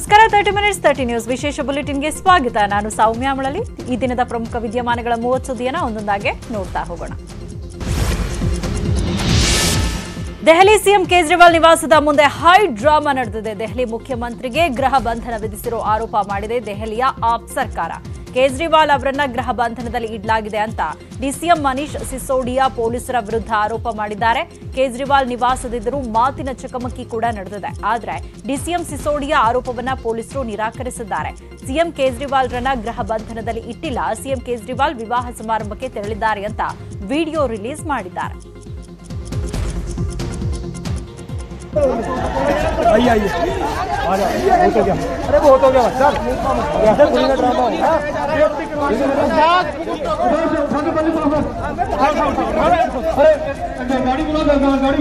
ನಮಸ್ಕಾರ thirty minutes thirty news ವಿಶೇಷ ಬುಲೆಟಿನ್ಗೆ ಸ್ವಾಗತ ನಾನು ಸೌಮ್ಯ ಮಳಲಿ ಈ ದಿನದ ಪ್ರಮುಖ ವಿದ್ಯಮಾನಗಳ ಮೂವತ್ತು ಸುದ್ದಿಯನ್ನ ಒಂದೊಂದಾಗೆ ನೋಡ್ತಾ ಹೋಗೋಣ ದೆಹಲಿ ಸಿಎಂ ಕೇಜ್ರಿವಾಲ್ ನಿವಾಸದ ಮುಂದೆ ಹೈ ಡ್ರಾಮಾ ನಡೆದಿದೆ ದೆಹಲಿ ಮುಖ್ಯಮಂತ್ರಿಗೆ ಗೃಹ ಬಂಧನ ವಿಧಿಸಿರೋ ಆರೋಪ ಮಾಡಿದೆ ದೆಹಲಿಯ ಆಪ್ ಸರ್ಕಾರ ಕೇಜ್ರಿವಾಲ್ ಅವರನ್ನ ಗೃಹ ಬಂಧನದಲ್ಲಿ ಇಡಲಾಗಿದೆ ಅಂತ ಡಿಸಿಎಂ ಮನೀಶ್ ಸಿಸೋಡಿಯಾ ಪೊಲೀಸರ ವಿರುದ್ಧ ಆರೋಪ ಮಾಡಿದ್ದಾರೆ ಕೇಜ್ರಿವಾಲ್ ನಿವಾಸದಿದ್ದರೂ ಮಾತಿನ ಚಕಮಕಿ ಕೂಡ ನಡೆದಿದೆ ಆದ್ರೆ ಡಿಸಿಎಂ ಸಿಸೋಡಿಯಾ ಆರೋಪವನ್ನ ಪೊಲೀಸರು ನಿರಾಕರಿಸಿದ್ದಾರೆ ಸಿಎಂ ಕೇಜ್ರಿವಾಲ್ರನ್ನ ಗೃಹ ಬಂಧನದಲ್ಲಿ ಇಟ್ಟಿಲ್ಲ ಸಿಎಂ ಕೇಜ್ರಿವಾಲ್ ವಿವಾಹ ಸಮಾರಂಭಕ್ಕೆ ತೆರಳಿದ್ದಾರೆ ಅಂತ ವಿಡಿಯೋ ರಿಲೀಸ್ ಮಾಡಿದ್ದಾರೆ आइए आइए आ जाओ बहुत हो गया अरे बहुत हो गया सर ऐसे कोई ना ड्रामा होगा गाड़ी बुला गाड़ी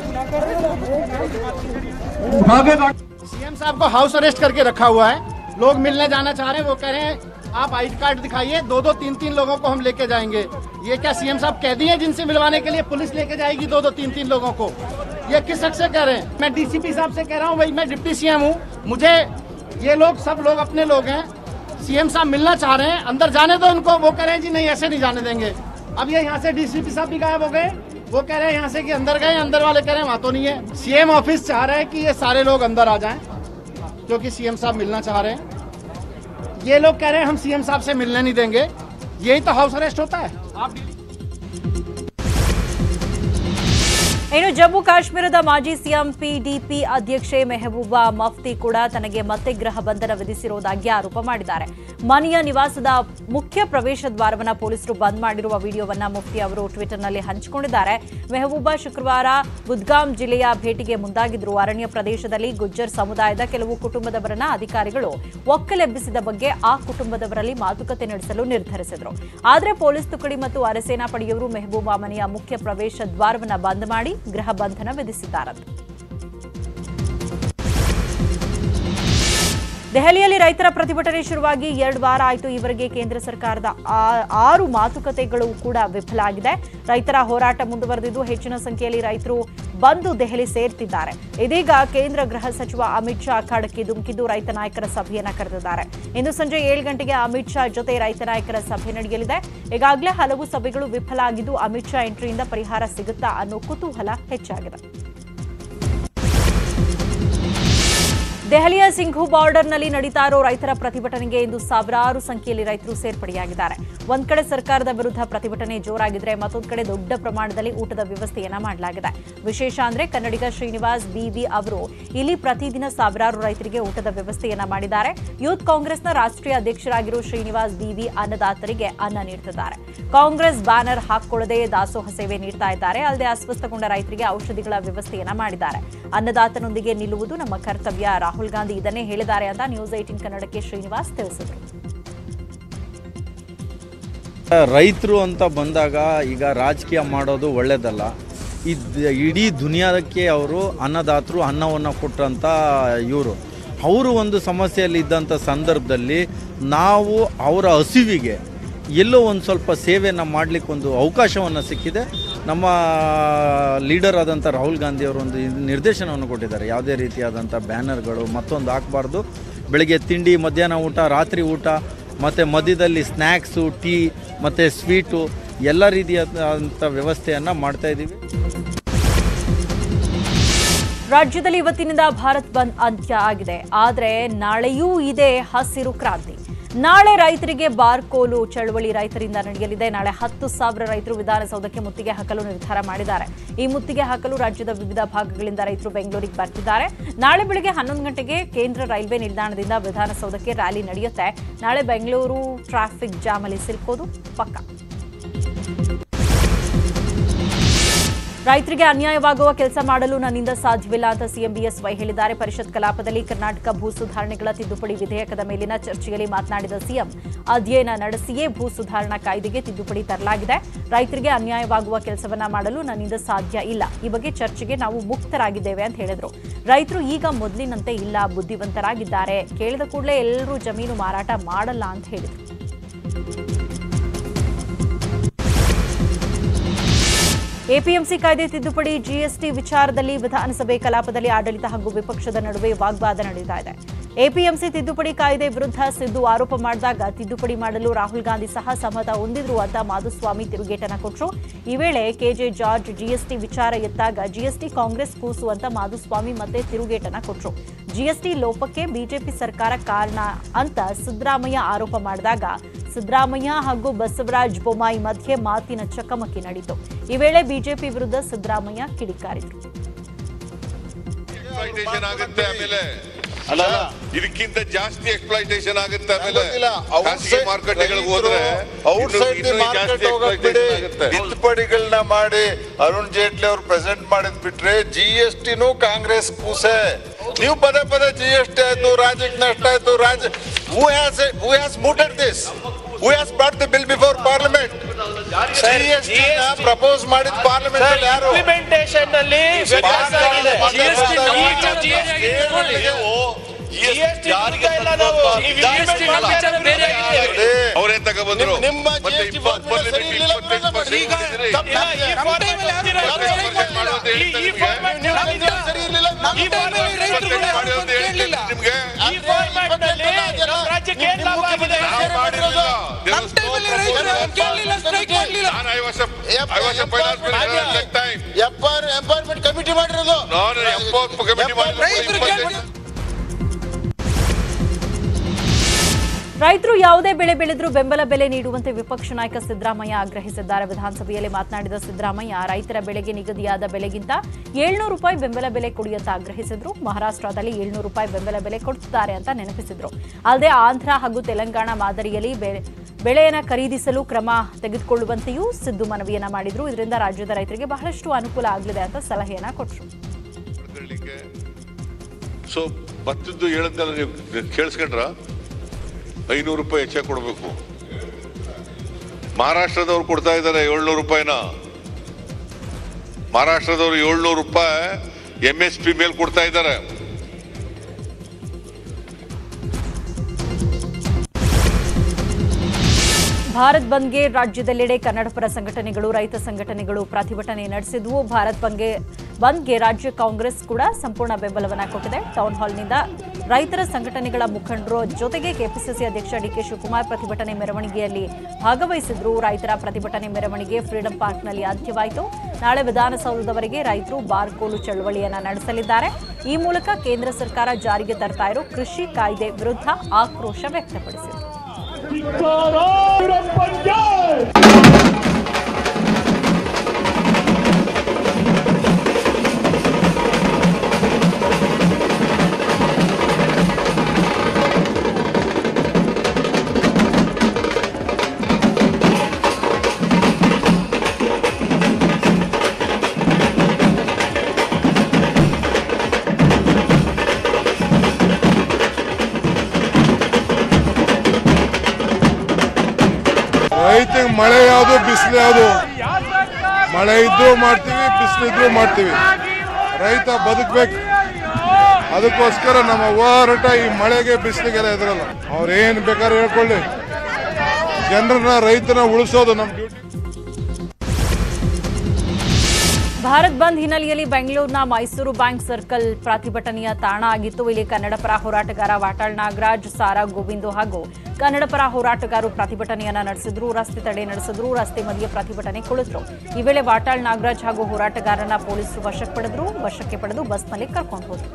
बुला सीएम साहब को हाउस अरेस्ट करके रखा हुआ है लोग मिलने जाना चाह रहे हैं वो कह रहे हैं आप आई कार्ड दिखाइए दो दो तीन तीन लोगों को हम लेके जाएंगे ये क्या सीएम साहब कैदी हैं जिनसे मिलवाने के लिए पुलिस लेके जाएगी दो दो तीन तीन लोगों को ये किस हक से कह रहे हैं मैं डीसीपी साहब से कह रहा हूँ भाई मैं डिप्टी सीएम हूँ मुझे ये लोग सब लोग अपने लोग हैं सीएम साहब मिलना चाह रहे हैं अंदर जाने दो उनको वो कह रहे हैं जी नहीं ऐसे नहीं जाने देंगे अब ये यहाँ से डीसीपी साहब भी गायब हो गए वो कह रहे हैं यहाँ से कि अंदर गए अंदर वाले कह रहे हैं वहाँ तो नहीं है सीएम ऑफिस चाह रहे हैं कि ये सारे लोग अंदर आ जाएं क्योंकि सीएम साहब मिलना चाह रहे हैं ये लोग कह रहे हैं हम सीएम साहब से मिलने नहीं देंगे यही तो हाउस अरेस्ट होता है आप ಇನ್ನು ಜಮ್ಮು ಕಾಶ್ಮೀರದ ಮಾಜಿ ಸಿಎಂ ಪಿಡಿಪಿ ಅಧ್ಯಕ್ಷೆ ಮೆಹಬೂಬಾ ಮಫ್ತಿ ಕೂಡ ತನಗೆ ಮತ್ತೆ ಗೃಹ ಬಂಧನ ವಿಧಿಸಿರುವುದಾಗಿ ಆರೋಪ ಮಾಡಿದ್ದಾರೆ ಮನೆಯ ನಿವಾಸದ ಮುಖ್ಯ ಪ್ರವೇಶ ದ್ವಾರವನ್ನ ಪೊಲೀಸರು ಬಂದ್ ಮಾಡಿರುವ ವಿಡಿಯೋವನ್ನ ಮುಫ್ತಿ ಅವರು ಟ್ವಿಟರ್ನಲ್ಲಿ ಹಂಚಿಕೊಂಡಿದ್ದಾರೆ ಮೆಹಬೂಬಾ ಶುಕ್ರವಾರ ಬುದ್ಗಾಮ್ ಜಿಲ್ಲೆಯ ಭೇಟಿಗೆ ಮುಂದಾಗಿದ್ರು ಅರಣ್ಯ ಪ್ರದೇಶದಲ್ಲಿ ಗುಜ್ಜರ್ ಸಮುದಾಯದ ಕೆಲವು ಕುಟುಂಬದವರನ್ನ ಅಧಿಕಾರಿಗಳು ಒಕ್ಕಲೆಬ್ಬಿಸಿದ ಬಗ್ಗೆ ಆ ಕುಟುಂಬದವರಲ್ಲಿ ಮಾತುಕತೆ ನಡೆಸಲು ನಿರ್ಧರಿಸಿದ್ರು ಆದರೆ ಪೊಲೀಸ್ ತುಕಡಿ ಮತ್ತು ಅರೆಸೇನಾ ಪಡೆಯವರು ಮೆಹಬೂಬಾ ಮನೆಯ ಮುಖ್ಯ ಪ್ರವೇಶ ದ್ವಾರವನ್ನ ಬಂದ್ ಮಾಡಿ ಗೃಹ ಬಂಧನ ವಿಧಿಸಿದ್ದಾರಂತೆ ದೆಹಲಿಯಲ್ಲಿ ರೈತರ ಪ್ರತಿಭಟನೆ ಶುರುವಾಗಿ ಎರಡು ವಾರ ಆಯಿತು ಈವರೆಗೆ ಕೇಂದ್ರ ಸರ್ಕಾರದ ಆ- ಆರು ಮಾತುಕತೆಗಳು ಕೂಡ ವಿಫಲ ಆಗಿದೆ ರೈತರ ಹೋರಾಟ ಮುಂದುವರೆದಿದ್ದು ಹೆಚ್ಚಿನ ಸಂಖ್ಯೆಯಲ್ಲಿ ರೈತರು ಬಂದು ದೆಹಲಿ ಸೇರ್ತಿದ್ದಾರೆ ಇದೀಗ ಕೇಂದ್ರ ಗೃಹ ಸಚಿವ ಅಮಿತ್ ಶಾ ಅಖಾಡಕ್ಕೆ ಧುಮುಕಿದ್ದು ರೈತ ನಾಯಕರ ಸಭೆಯನ್ನ ಕರೆದಿದ್ದಾರೆ ಇಂದು ಸಂಜೆ ಏಳು ಗಂಟೆಗೆ ಅಮಿತ್ ಶಾ ಜೊತೆ ರೈತ ನಾಯಕರ ಸಭೆ ನಡೆಯಲಿದೆ ಈಗಾಗಲೇ ಹಲವು ಸಭೆಗಳು ವಿಫಲ ಆಗಿದ್ದು ಅಮಿತ್ ಶಾ ಎಂಟ್ರಿಯಿಂದ ಪರಿಹಾರ ಸಿಗುತ್ತಾ ಅನ್ನೋ ಕುತೂಹಲ ಹೆಚ್ಚಾಗಿದೆ ದೆಹಲಿಯ ಸಿಂಘು ಬಾರ್ಡರ್ನಲ್ಲಿ ನಡೀತಾ ಇರೋ ರೈತರ ಪ್ರತಿಭಟನೆಗೆ ಇಂದು ಸಾವಿರಾರು ಸಂಖ್ಯೆಯಲ್ಲಿ ರೈತರು ಸೇರ್ಪಡೆಯಾಗಿದ್ದಾರೆ ಒಂದ್ ಕಡೆ ಸರ್ಕಾರದ ವಿರುದ್ಧ ಪ್ರತಿಭಟನೆ ಜೋರಾಗಿದ್ರೆ ಮತ್ತೊಂದ್ ಕಡೆ ದೊಡ್ಡ ಪ್ರಮಾಣದಲ್ಲಿ ಊಟದ ವ್ಯವಸ್ಥೆಯನ್ನ ಮಾಡಲಾಗಿದೆ ವಿಶೇಷ ಅಂದ್ರೆ ಕನ್ನಡಿಗ ಶ್ರೀನಿವಾಸ್ ಬಿವಿ ಅವರು ಇಲ್ಲಿ ಪ್ರತಿದಿನ ಸಾವಿರಾರು ರೈತರಿಗೆ ಊಟದ ವ್ಯವಸ್ಥೆಯನ್ನ ಮಾಡಿದ್ದಾರೆ ಯೂತ್ ಕಾಂಗ್ರೆಸ್ನ ರಾಷ್ಟ್ರೀಯ ಅಧ್ಯಕ್ಷರಾಗಿರೋ ಶ್ರೀನಿವಾಸ್ ಬಿವಿ ಅನ್ನದಾತರಿಗೆ ಅನ್ನ ನೀಡುತ್ತಿದ್ದಾರೆ ಕಾಂಗ್ರೆಸ್ ಬ್ಯಾನರ್ ಹಾಕೊಳ್ಳದೆ ದಾಸೋಹ ಸೇವೆ ನೀಡ್ತಾ ಇದ್ದಾರೆ ಅಲ್ಲದೆ ಅಸ್ವಸ್ಥಗೊಂಡ ರೈತರಿಗೆ ಔಷಧಿಗಳ ವ್ಯವಸ್ಥೆಯನ್ನ ಮಾಡಿದ್ದಾರೆ ಅನ್ನದಾತನೊಂದಿಗೆ ನಿಲ್ಲುವುದು ನಮ್ಮ ಕರ್ತವ್ಯ ರಾಹುಲ್ ಗಾಂಧಿ ಇದನ್ನೇ ಹೇಳಿದ್ದಾರೆ ಅಂತ ನ್ಯೂಸ್ ಏಟಿನ್ ಕನ್ನಡಕ್ಕೆ ಶ್ರೀನಿವಾಸ್ ತಿಳಿಸಿದರು ರೈತರು ಅಂತ ಬಂದಾಗ ಈಗ ರಾಜಕೀಯ ಮಾಡೋದು ಒಳ್ಳೇದಲ್ಲ ಇದು ಇಡೀ ದುನಿಯಾಕ್ಕೆ ಅವರು ಅನ್ನದಾತರು ಅನ್ನವನ್ನು ಕೊಟ್ಟಂಥ ಇವರು ಅವರು ಒಂದು ಸಮಸ್ಯೆಯಲ್ಲಿ ಇದ್ದಂಥ ಸಂದರ್ಭದಲ್ಲಿ ನಾವು ಅವರ ಹಸಿವಿಗೆ ಎಲ್ಲೋ ಒಂದು ಸ್ವಲ್ಪ ಸೇವೆಯನ್ನು ಮಾಡಲಿಕ್ಕೆ ಒಂದು ಅವಕಾಶವನ್ನು ಸಿಕ್ಕಿದೆ ನಮ್ಮ ಲೀಡರ್ ಆದಂಥ ರಾಹುಲ್ ಗಾಂಧಿ ಅವರು ಒಂದು ನಿರ್ದೇಶನವನ್ನು ಕೊಟ್ಟಿದ್ದಾರೆ ಯಾವುದೇ ರೀತಿಯಾದಂಥ ಬ್ಯಾನರ್ಗಳು ಮತ್ತೊಂದು ಹಾಕಬಾರ್ದು ಬೆಳಗ್ಗೆ ತಿಂಡಿ ಮಧ್ಯಾಹ್ನ ಊಟ ರಾತ್ರಿ ಊಟ ಮತ್ತು ಮಧ್ಯದಲ್ಲಿ ಸ್ನ್ಯಾಕ್ಸು ಟೀ ಮತ್ತು ಸ್ವೀಟು ಎಲ್ಲ ರೀತಿಯಾದಂಥ ವ್ಯವಸ್ಥೆಯನ್ನು ಮಾಡ್ತಾ ಇದ್ದೀವಿ ರಾಜ್ಯದಲ್ಲಿ ಇವತ್ತಿನಿಂದ ಭಾರತ್ ಬಂದ್ ಅಂತ್ಯ ಆಗಿದೆ ಆದರೆ ನಾಳೆಯೂ ಇದೆ ಹಸಿರು ಕ್ರಾಂತಿ ನಾಳೆ ರೈತರಿಗೆ ಬಾರ್ಕೋಲು ಚಳವಳಿ ರೈತರಿಂದ ನಡೆಯಲಿದೆ ನಾಳೆ ಹತ್ತು ಸಾವಿರ ರೈತರು ವಿಧಾನಸೌಧಕ್ಕೆ ಮುತ್ತಿಗೆ ಹಾಕಲು ನಿರ್ಧಾರ ಮಾಡಿದ್ದಾರೆ ಈ ಮುತ್ತಿಗೆ ಹಾಕಲು ರಾಜ್ಯದ ವಿವಿಧ ಭಾಗಗಳಿಂದ ರೈತರು ಬೆಂಗಳೂರಿಗೆ ಬರ್ತಿದ್ದಾರೆ ನಾಳೆ ಬೆಳಗ್ಗೆ ಹನ್ನೊಂದು ಗಂಟೆಗೆ ಕೇಂದ್ರ ರೈಲ್ವೆ ನಿಲ್ದಾಣದಿಂದ ವಿಧಾನಸೌಧಕ್ಕೆ ರ್ಯಾಲಿ ನಡೆಯುತ್ತೆ ನಾಳೆ ಬೆಂಗಳೂರು ಟ್ರಾಫಿಕ್ ಜಾಮ್ ಅಲ್ಲಿ ಸಿಲುಕೋದು ಪಕ್ಕಾ ರೈತರಿಗೆ ಅನ್ಯಾಯವಾಗುವ ಕೆಲಸ ಮಾಡಲು ನನ್ನಿಂದ ಸಾಧ್ಯವಿಲ್ಲ ಅಂತ ಸಿಎಂ ಬಿಎಸ್ವೈ ಹೇಳಿದ್ದಾರೆ ಪರಿಷತ್ ಕಲಾಪದಲ್ಲಿ ಕರ್ನಾಟಕ ಭೂ ಸುಧಾರಣೆಗಳ ತಿದ್ದುಪಡಿ ವಿಧೇಯಕದ ಮೇಲಿನ ಚರ್ಚೆಯಲ್ಲಿ ಮಾತನಾಡಿದ ಸಿಎಂ ಅಧ್ಯಯನ ನಡೆಸಿಯೇ ಭೂ ಸುಧಾರಣಾ ಕಾಯ್ದೆಗೆ ತಿದ್ದುಪಡಿ ತರಲಾಗಿದೆ ರೈತರಿಗೆ ಅನ್ಯಾಯವಾಗುವ ಕೆಲಸವನ್ನ ಮಾಡಲು ನನ್ನಿಂದ ಸಾಧ್ಯ ಇಲ್ಲ ಈ ಬಗ್ಗೆ ಚರ್ಚೆಗೆ ನಾವು ಮುಕ್ತರಾಗಿದ್ದೇವೆ ಅಂತ ಹೇಳಿದ್ರು ರೈತರು ಈಗ ಮೊದಲಿನಂತೆ ಇಲ್ಲ ಬುದ್ಧಿವಂತರಾಗಿದ್ದಾರೆ ಕೇಳಿದ ಕೂಡಲೇ ಎಲ್ಲರೂ ಜಮೀನು ಮಾರಾಟ ಮಾಡಲ್ಲ ಅಂತ ಹೇಳಿದ್ರು ಎಪಿಎಂಸಿ ಕಾಯ್ದೆ ತಿದ್ದುಪಡಿ ಜಿಎಸ್ಟಿ ವಿಚಾರದಲ್ಲಿ ವಿಧಾನಸಭೆ ಕಲಾಪದಲ್ಲಿ ಆಡಳಿತ ಹಾಗೂ ವಿಪಕ್ಷದ ನಡುವೆ ವಾಗ್ವಾದ ನಡೆಯುತ್ತಾ ಇದೆ ಎಪಿಎಂಸಿ ತಿದ್ದುಪಡಿ ಕಾಯ್ದೆ ವಿರುದ್ಧ ಸಿದ್ದು ಆರೋಪ ಮಾಡಿದಾಗ ತಿದ್ದುಪಡಿ ಮಾಡಲು ರಾಹುಲ್ ಗಾಂಧಿ ಸಹ ಸಮ್ಮತ ಹೊಂದಿದ್ರು ಅಂತ ಮಾಧುಸ್ವಾಮಿ ತಿರುಗೇಟನ ಕೊಟ್ಟರು ಈ ವೇಳೆ ಕೆಜೆ ಜಾರ್ಜ್ ಜಿಎಸ್ಟಿ ವಿಚಾರ ಎತ್ತಾಗ ಜಿಎಸ್ಟಿ ಕಾಂಗ್ರೆಸ್ ಕೂಸು ಅಂತ ಮಾಧುಸ್ವಾಮಿ ಮತ್ತೆ ತಿರುಗೇಟನ ಕೊಟ್ಟರು ಜಿಎಸ್ಟಿ ಲೋಪಕ್ಕೆ ಬಿಜೆಪಿ ಸರ್ಕಾರ ಕಾರಣ ಅಂತ ಸಿದ್ದರಾಮಯ್ಯ ಆರೋಪ ಮಾಡಿದಾಗ ಸಿದ್ದರಾಮಯ್ಯ ಹಾಗೂ ಬಸವರಾಜ ಬೊಮ್ಮಾಯಿ ಮಧ್ಯೆ ಮಾತಿನ ಚಕಮಕಿ ನಡೆಯಿತು ಈ ವೇಳೆ ಬಿಜೆಪಿ ವಿರುದ್ಧ ಸಿದ್ದರಾಮಯ್ಯ ಕಿಡಿಕಾರಿದ್ರು ಎಕ್ಸ್ಪ್ಲೈಟೇಷನ್ ಆಗುತ್ತೆ ಆಮೇಲೆ ಅಲ್ಲ ಇದಕ್ಕಿಂತ ಜಾಸ್ತಿ ಎಕ್ಸ್ಪ್ಲೈಟೇಷನ್ ಆಗುತ್ತೆ ಆಮೇಲೆ ಆಗೋದಿಲ್ಲ. ಖಾಸಗಿ Outside ಮಾರುಕಟ್ಟೆಗಳಿಗೆ ಹೋದ್ರೆ ಔಟ್ಸೈಡ್ ಇನ್ನೂ- ಇನ್ನೂ ಮಾರ್ಕೆಟ್ ಜಾಸ್ತಿ ಹೋಗಕ್ ಬಿಡಿ exploitation ಆಗುತ್ತೆ. ತಿದ್ದುಪಡಿಗಳನ್ನ ಮಾಡಿ ಅರುಣ್ ಜೇಟ್ಲಿ ಅವ್ರು ಪ್ರೆಸೆಂಟ್ ಮಾಡಿದ್ ಬಿಟ್ರೆ ಜಿ ಎಸ್ ಟಿನೂ ಕಾಂಗ್ರೆಸ್ ಕೂಸೆ ನೀವು ಪದೇ ಪದೇ ಜಿ ಎಸ್ ಟಿ ಆಯ್ತು ರಾಜ್ಯಕ್ಕೆ ನಷ್ಟ ಆಯ್ತು ರಾಜ್ಯ who has who has mooted this who has brought the bill before parliament G S T propose ಮಾಡಿದ ಪಾರ್ಲಿಮೆಂಟ್ ಯಾರು ಇಂಪ್ಲಿಮೆಂಟೇಷನ್ ನಲ್ಲಿ ವ್ಯತ್ಯಾಸ ಆಗಿದೆ GST ಬಿಡ್ತಾ ಇಲ್ಲ ನಾವು. ನೀವು implement ಮಾಡ್ತಾ ಇರೋದು ಬೇರೆ ಆಗಿದೆ. ಅವ್ರೇನ್ ತಗೊಬಂದ್ರು ನಿಮ್- ನಿಮ್ಮ ಮತ್ತೆ GST ಇಪ್ಪತ್ತು formula ಸರಿ ಇರ್ಲಿಲ್ಲ ಅಂದ್ರೆ ಇಪ್ಪತ್ತೈದು percent ಈಗ ಕೊಟ್ಟಿದ್ದೀರಿ. ತಪ್ಪು ಇಲ್ಲ, ಈ format ಅಲ್ಲಿ ಹಾಕಿರೋ ಯಾರು ಬೇರೆ ಸರಿ ಕೊಟ್ಟಿಲ್ಲ. ಮಾಡೋದು ಈ- ಈ ಹೇಳ್ತಾರೆ format ನೀವು ನಲ್ಲಿ ನೀವು ಸರಿ ಇರ್ಲಿಲ್ಲ ಈ format ನಲ್ಲಿ ರೈತರುಗಳು ಮಾಡಿ ಅಂತ ಹೇಳ್ತೀನಿ ನಿಮ್ಗೆ ಈ format ನಲ್ಲಿ ನಮ್ಮ ರಾಜ್ಯಕ್ಕೆ ಏನ್ ಲಾಭ ಆಗಿದೆ ನಾವು ಮಾಡಿರಲಿಲ್ಲ. There was no proposal. ನಾನು I was a- I was a finance minister at that time. Empowerment committee ಮಾಡಿರೋದು ನಾನು ಎಂಪವರ್ ಕಮಿಟಿ ಮಾಡಿದ್ರೆ ರೈತರು ಯಾವುದೇ ಬೆಳೆ ಬೆಳೆದರೂ ಬೆಂಬಲ ಬೆಲೆ ನೀಡುವಂತೆ ವಿಪಕ್ಷ ನಾಯಕ ಸಿದ್ದರಾಮಯ್ಯ ಆಗ್ರಹಿಸಿದ್ದಾರೆ ವಿಧಾನಸಭೆಯಲ್ಲಿ ಮಾತನಾಡಿದ ಸಿದ್ದರಾಮಯ್ಯ ರೈತರ ಬೆಳೆಗೆ ನಿಗದಿಯಾದ ಬೆಲೆಗಿಂತ ಏಳ್ನೂರು ರೂಪಾಯಿ ಬೆಂಬಲ ಬೆಲೆ ಕೊಡಿ ಅಂತ ಆಗ್ರಹಿಸಿದ್ರು ಮಹಾರಾಷ್ಟ್ರದಲ್ಲಿ ಏಳ್ನೂರು ರೂಪಾಯಿ ಬೆಂಬಲ ಬೆಲೆ ಕೊಡ್ತಿದ್ದಾರೆ ಅಂತ ನೆನಪಿಸಿದ್ರು ಅಲ್ಲದೆ ಆಂಧ್ರ ಹಾಗೂ ತೆಲಂಗಾಣ ಮಾದರಿಯಲ್ಲಿ ಬೆ- ಬೆಳೆಯನ್ನ ಖರೀದಿಸಲು ಕ್ರಮ ತೆಗೆದುಕೊಳ್ಳುವಂತೆಯೂ ಸಿದ್ದು ಮನವಿಯನ್ನ ಮಾಡಿದ್ರು ಇದರಿಂದ ರಾಜ್ಯದ ರೈತರಿಗೆ ಬಹಳಷ್ಟು ಅನುಕೂಲ ಆಗಲಿದೆ ಅಂತ ಸಲಹೆಯನ್ನ ಕೊಟ್ಟರು ಮಾಡ್ಕೊಳ್ಳಿಕ್ಕೆ ಸೊ ಭತ್ತದ್ದು ಹೇಳದ್ದೆಲ್ಲ ನೀವು ಕೇಳಿಸ್ಕೊಂಡ್ರ ಐನೂರು ರೂಪಾಯಿ ಹೆಚ್ಚಾಗಿ ಕೊಡಬೇಕು ಮಹಾರಾಷ್ಟ್ರದವ್ರು ಕೊಡ್ತಾ ಇದ್ದಾರೆ ಏಳ್ನೂರು ರೂಪಾಯಿನ ಮಹಾರಾಷ್ಟ್ರದವ್ರು ಏಳ್ನೂರು ರೂಪಾಯಿ ಎಂ ಎಸ್ ಪಿ ಮೇಲೆ ಕೊಡ್ತಾ ಇದ್ದಾರೆ ಭಾರತ್ ಬಂದ್ಗೆ ರಾಜ್ಯದೆಲ್ಲೆಡೆ ಕನ್ನಡಪರ ಸಂಘಟನೆಗಳು ರೈತ ಸಂಘಟನೆಗಳು ಪ್ರತಿಭಟನೆ ನಡೆಸಿದ್ವು ಭಾರತ್ ಬಂದ್ಗೆ ಬಂದ್ಗೆ ರಾಜ್ಯ ಕಾಂಗ್ರೆಸ್ ಕೂಡ ಸಂಪೂರ್ಣ ಬೆಂಬಲವನ್ನ ಕೊಟ್ಟಿದೆ ಟೌನ್ ಹಾಲ್ನಿಂದ ರೈತರ ಸಂಘಟನೆಗಳ ಮುಖಂಡರು ಜೊತೆಗೆ ಕೆಪಿಸಿಸಿ ಅಧ್ಯಕ್ಷ ಡಿಕೆ ಶಿವಕುಮಾರ್ ಪ್ರತಿಭಟನೆ ಮೆರವಣಿಗೆಯಲ್ಲಿ ಭಾಗವಹಿಸಿದ್ರು ರೈತರ ಪ್ರತಿಭಟನೆ ಮೆರವಣಿಗೆ ಫ್ರೀಡಂ ಪಾರ್ಕ್ನಲ್ಲಿ ಅಂತ್ಯವಾಯಿತು ನಾಳೆ ವಿಧಾನಸೌಧದವರೆಗೆ ರೈತರು ಬಾರ್ಕೋಲು ಚಳವಳಿಯನ್ನ ನಡೆಸಲಿದ್ದಾರೆ ಈ ಮೂಲಕ ಕೇಂದ್ರ ಸರ್ಕಾರ ಜಾರಿಗೆ ತರ್ತಾ ಇರೋ ಕೃಷಿ ಕಾಯ್ದೆ ವಿರುದ್ಧ ಆಕ್ರೋಶ ವ್ಯಕ್ತಪಡಿಸಿದರು ರೈತಗೆ ಮಳೆ ಯಾವುದು ಬಿಸಿಲು ಯಾವುದು ಮಳೆ ಇದ್ರೂ ಮಾಡ್ತೀವಿ ಬಿಸಿಲಿದ್ರು ಮಾಡ್ತೀವಿ ರೈತ ಬದುಕ್ಬೇಕು ಅದಕ್ಕೋಸ್ಕರ ನಮ್ಮ ಹೋರಾಟ ಈ ಮಳೆಗೆ ಬಿಸಿಲಿಗೆಲ್ಲ ಎದುರಲ್ಲ ಅವ್ರು ಏನ್ ಬೇಕಾದ್ರೆ ಹೇಳ್ಕೊಳ್ಳಿ ಜನರನ್ನ ರೈತನ ಉಳಿಸೋದು ನಮ್ಮ ಡ್ಯೂಟಿ ಭಾರತ್ ಬಂದ್ ಹಿನ್ನೆಲೆಯಲ್ಲಿ ಬೆಂಗಳೂರಿನ ಮೈಸೂರು ಬ್ಯಾಂಕ್ ಸರ್ಕಲ್ ಪ್ರತಿಭಟನೆಯ ತಾಣ ಆಗಿತ್ತು ಇಲ್ಲಿ ಕನ್ನಡ ಪರ ಹೋರಾಟಗಾರ ವಾಟಾಳ್ ನಾಗರಾಜ್ ಸಾರಾ ಗೋವಿಂದು ಹಾಗೂ ಕನ್ನಡ ಪರ ಹೋರಾಟಗಾರರು ಪ್ರತಿಭಟನೆಯನ್ನ ನಡೆಸಿದ್ರು ರಸ್ತೆ ತಡೆ ನಡೆಸಿದ್ರು ರಸ್ತೆ ಮಧ್ಯೆ ಪ್ರತಿಭಟನೆ ಕುಳಿತರು ಈ ವೇಳೆ ವಾಟಾಳ್ ನಾಗರಾಜ್ ಹಾಗೂ ಹೋರಾಟಗಾರನ ಪೊಲೀಸರು ವಶಕ್ಕೆ ಪಡೆದ್ರು ವಶಕ್ಕೆ ಪಡೆದು ಬಸ್ನಲ್ಲಿ ಕರ್ಕೊಂಡು ಹೋದ್ರು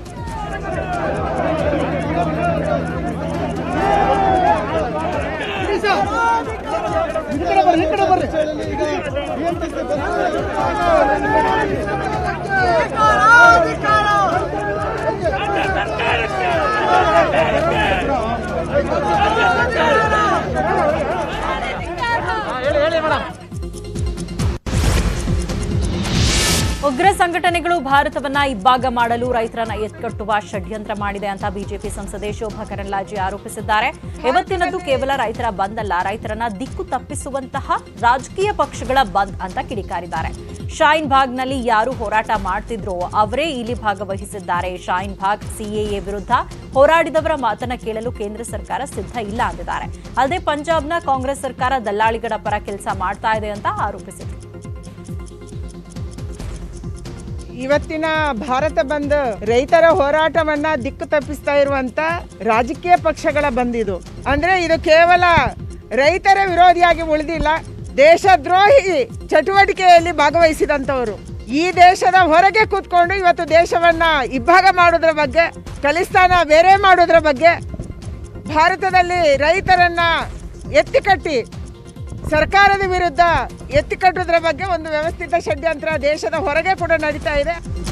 ಉಗ್ರ ಸಂಘಟನೆಗಳು ಭಾರತವನ್ನ ಇಬ್ಬಾಗ ಮಾಡಲು ರೈತರನ್ನ ಎತ್ಕಟ್ಟುವ ಷಡ್ಯಂತ್ರ ಮಾಡಿದೆ ಅಂತ ಬಿಜೆಪಿ ಸಂಸದೆ ಶೋಭಾ ಕರಂದ್ಲಾಜೆ ಆರೋಪಿಸಿದ್ದಾರೆ ಇವತ್ತಿನದ್ದು ಕೇವಲ ರೈತರ ಬಂದ್ ಅಲ್ಲ ರೈತರನ್ನ ದಿಕ್ಕು ತಪ್ಪಿಸುವಂತಹ ರಾಜಕೀಯ ಪಕ್ಷಗಳ ಬಂದ್ ಅಂತ ಕಿಡಿಕಾರಿದ್ದಾರೆ ಶಾಯಿನ್ ಭಾಗ್ನಲ್ಲಿ ಯಾರು ಹೋರಾಟ ಮಾಡ್ತಿದ್ರೋ ಅವರೇ ಇಲ್ಲಿ ಭಾಗವಹಿಸಿದ್ದಾರೆ ಶಾಯಿನ್ ಭಾಗ್ ಸಿಎಎ ವಿರುದ್ಧ ಹೋರಾಡಿದವರ ಮಾತನ್ನ ಕೇಳಲು ಕೇಂದ್ರ ಸರ್ಕಾರ ಸಿದ್ಧ ಇಲ್ಲ ಅಂದಿದ್ದಾರೆ ಅಲ್ಲದೆ ಪಂಜಾಬ್ನ ಕಾಂಗ್ರೆಸ್ ಸರ್ಕಾರ ದಲ್ಲಾಳಿಗಳ ಪರ ಕೆಲಸ ಮಾಡ್ತಾ ಇದೆ ಅಂತ ಆರೋಪಿಸಿದರು ಇವತ್ತಿನ ಭಾರತ ಬಂದ್ ರೈತರ ಹೋರಾಟವನ್ನ ದಿಕ್ಕು ತಪ್ಪಿಸ್ತಾ ಇರುವಂತ ರಾಜಕೀಯ ಪಕ್ಷಗಳ ಬಂದಿದು ಅಂದ್ರೆ ಇದು ಕೇವಲ ರೈತರ ವಿರೋಧಿಯಾಗಿ ಉಳಿದಿಲ್ಲ ದೇಶದ್ರೋಹಿ ಚಟುವಟಿಕೆಯಲ್ಲಿ ಭಾಗವಹಿಸಿದಂತವರು ಈ ದೇಶದ ಹೊರಗೆ ಕೂತ್ಕೊಂಡು ಇವತ್ತು ದೇಶವನ್ನ ಇಬ್ಬಾಗ ಮಾಡೋದ್ರ ಬಗ್ಗೆ ಖಲಿಸ್ತಾನ ಬೇರೆ ಮಾಡೋದ್ರ ಬಗ್ಗೆ ಭಾರತದಲ್ಲಿ ರೈತರನ್ನ ಎತ್ತಿಕಟ್ಟಿ ಸರ್ಕಾರದ ವಿರುದ್ಧ ಎತ್ತಿಕಟ್ಟುವುದರ ಬಗ್ಗೆ ಒಂದು ವ್ಯವಸ್ಥಿತ ಷಡ್ಯಂತ್ರ ದೇಶದ ಹೊರಗೆ ಕೂಡ ನಡೀತಾ ಇದೆ